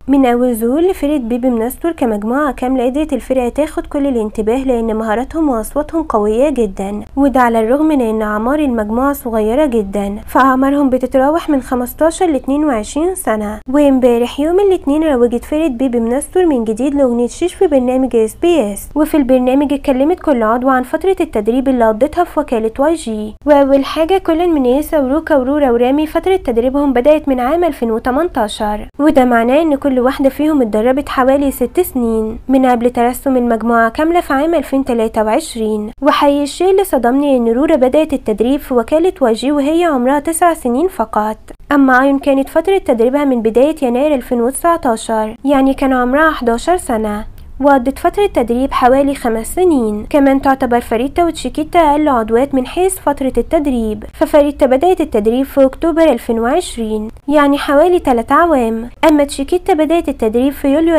من أول ظهور لفرقة بيبي منستور كمجموعة كاملة قدرت الفرقة تاخد كل الانتباه لأن مهاراتهم وأصواتهم قوية جدا وده على الرغم من أن أعمار المجموعة صغيرة جدا فأعمارهم بتتراوح من 15 ل 22 سنة وامبارح يوم الاثنين روجت فرقة بيبي منستور من جديد لأغنية شيش في برنامج اس بي اس وفي البرنامج اتكلمت كل عضو عن فترة التدريب اللي قضتها في وكالة واي جي وأول حاجة كل من ياسا وروكا ورورا ورامي فترة تدريبهم بدأت من عام 2018 وده معناه ان كل واحدة فيهم اتدربت حوالي ست سنين من قبل ترسم المجموعة كاملة في عام 2023 وحقيقي الشيء اللي صدمني ان رورا بدأت التدريب في وكالة واجي وهي عمرها تسع سنين فقط أما أيون كانت فترة تدريبها من بداية يناير 2019 يعني كان عمرها 11 سنة وقضت فترة تدريب حوالي خمس سنين كمان تعتبر فريدة وتشيكيتا أقل عضوات من حيث فترة التدريب ففريدة بدأت التدريب في أكتوبر 2020 يعني حوالي 3 عوام أما تشيكيتا بدأت التدريب في يوليو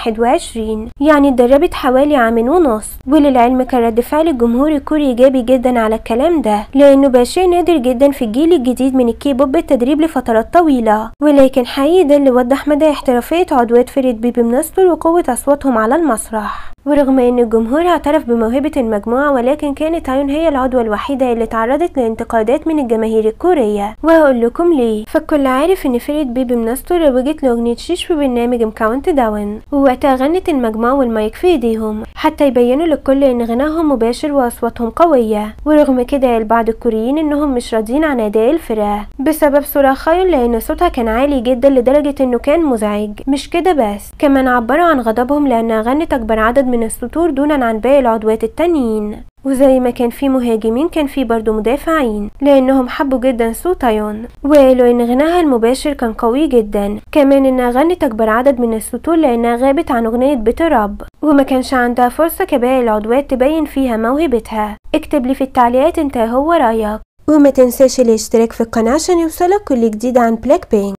2021 يعني اتدربت حوالي عامين ونص وللعلم كان رد فعل الجمهور الكوري إيجابي جدا على الكلام ده لأنه بقى شيء نادر جدا في الجيل الجديد من الكيبوب التدريب لفترات طويلة ولكن حقيقي ده اللي وضح مدى احترافية عضوات فرقة بيبي منستور وقوة أصواتهم على المسرح ورغم ان الجمهور اعترف بموهبة المجموعة ولكن كانت عيون هي العضوة الوحيدة اللي تعرضت لانتقادات من الجماهير الكورية وهقول لكم ليه فالكل عارف ان فرقة بيبي منستور روجت لاغنية شيش في برنامج مكاونت داون ووقتها غنت المجموعة والمايك في ايديهم حتى يبينوا للكل ان غناهم مباشر واصواتهم قوية ورغم كده البعض الكوريين انهم مش راضيين عن اداء الفرقة بسبب صراخ خايون لان صوتها كان عالي جدا لدرجة انه كان مزعج مش كده بس كمان عبروا عن غضبهم لانها غنت اكبر عدد من السطور دونا عن باقي العضوات التانيين وزي ما كان في مهاجمين كان في برضه مدافعين لانهم حبوا جدا صوت ايون وقالوا ان غناها المباشر كان قوي جدا كمان انها غنت اكبر عدد من السطور لانها غابت عن اغنية بيت رب وما كانش عندها فرصة كباقي العضوات تبين فيها موهبتها اكتب لي في التعليقات انت هو رايك وما تنساش الاشتراك في القناة عشان يوصلك كل جديد عن بلاك بينك